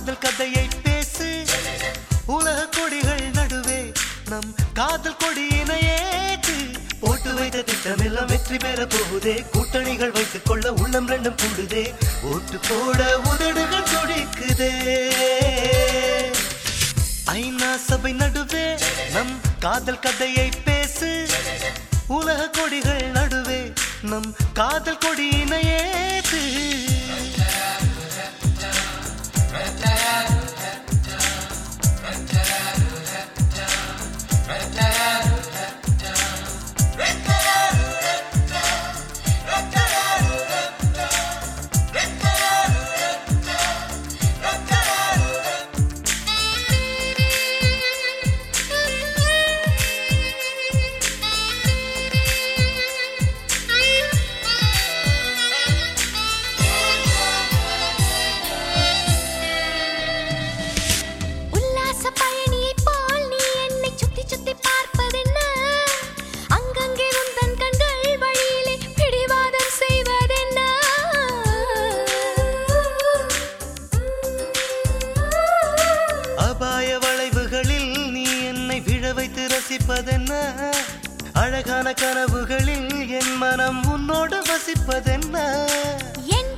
காதல் கதையை பேசு உலக கொடிகள் நடுவே நம் காதல் கொடியினை ஏற்று போட்டு வைத்த திட்டமெல்லாம் வெற்றி பெற போகுதே கூட்டணிகள் வைத்துக் கொள்ள உள்ளம் ரெண்டும் கூடுதே ஓட்டு போட உதடுகள் துடிக்குதே ஐநா சபை நடுவே நம் காதல் கதையை பேசு உலக கொடிகள் நடுவே நம் காதல் கொடியினை ஏற்று உல்லாச பயணியைப் போல் நீ என்னை சுத்தி சுத்தி பார்ப்பதென்ன அங்கங்கே உந்தன் கண்கள் வழியிலே பிடிவாதம் செய்வதென்ன அபாய வளைவுகளில் நீ என்னை விழ வைத்து ரசிப்பதென்ன அழகான கனவுகளில் என் மனம் உன்னோடு வசிப்பதென்ன என்